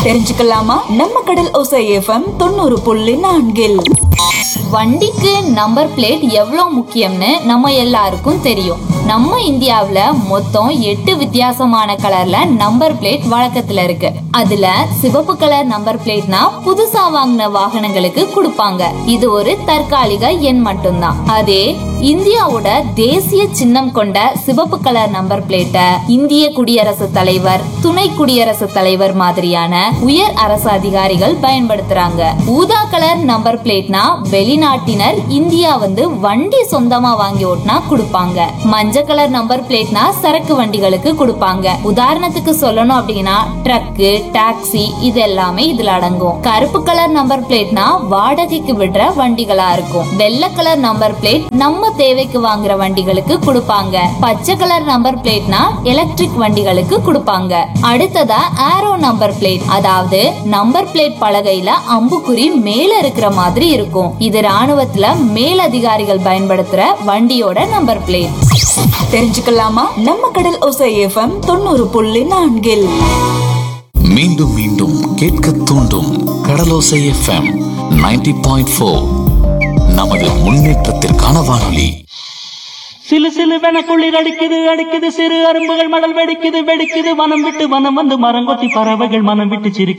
தெரிஞ்சுக்கலாமா நம்ம கடல் ஓசை எஃப்எம் தொண்ணூறு புள்ளி நான்கில் வண்டிக்கு நம்பர் பிளேட் எவ்வளோ முக்கியம்னு நம்ம எல்லாருக்கும் தெரியும் நம்ம இந்தியாவுல மொத்தம் எட்டு வித்தியாசமான கலர்ல நம்பர் பிளேட் வழக்கத்துல இருக்கு அதுல சிவப்பு கலர் நம்பர் பிளேட்னா புதுசா வாங்கின வாகனங்களுக்கு கொடுப்பாங்க இது ஒரு தற்காலிக எண் மட்டும்தான் அதே இந்தியாவோட தேசிய சின்னம் கொண்ட சிவப்பு கலர் நம்பர் பிளேட்டை இந்திய குடியரசுத் தலைவர் துணை குடியரசுத் தலைவர் மாதிரியான உயர் அரசு அதிகாரிகள் பயன்படுத்துறாங்க ஊதா கலர் நம்பர் பிளேட்னா வெளிநாட்டினர் இந்தியா வந்து வண்டி சொந்தமா வாங்கி ஓட்டினா கொடுப்பாங்க மஞ்சள் கலர் நம்பர் பிளேட்னா சரக்கு வண்டிகளுக்கு கொடுப்பாங்க உதாரணத்துக்கு சொல்லணும் அப்படின்னா ட்ரக்கு டாக்ஸி இது எல்லாமே இதுல அடங்கும் கருப்பு கலர் நம்பர் பிளேட்னா வாடகைக்கு விடுற வண்டிகளா இருக்கும் வெள்ளை கலர் நம்பர் பிளேட் நம்ம தேவைக்கு வாங்குற வண்டிகளுக்கு கொடுப்பாங்க பச்சை கலர் நம்பர் பிளேட்னா எலக்ட்ரிக் வண்டிகளுக்கு கொடுப்பாங்க அடுத்ததா ஆரோ நம்பர் பிளேட் அதாவது நம்பர் பிளேட் பலகையில அம்புக்குறி மேல இருக்கிற மாதிரி இருக்கும் இது ராணுவத்துல மேலதிகாரிகள் பயன்படுத்துற வண்டியோட நம்பர் பிளேட் தெரிஞ்சுக்கலாமா நம்ம கடல் ஓசை எஃப்எம் தொண்ணூறு புள்ளி நான்கில் மீண்டும் மீண்டும் கேட்க தூண்டும் கடலோசை எஃப்எம் 90.4 பாயிண்ட் ஃபோர் நமது முன்னேற்றத்திற்கான வானொலி சிலு சிலுவென குளிர் அடிக்குது அடிக்குது சிறு அரும்புகள் மடல் வெடிக்குது வெடிக்குது வனம் விட்டு வனம் வந்து மரங்கொத்தி பறவைகள் மனம் விட்டு சிரிக்குது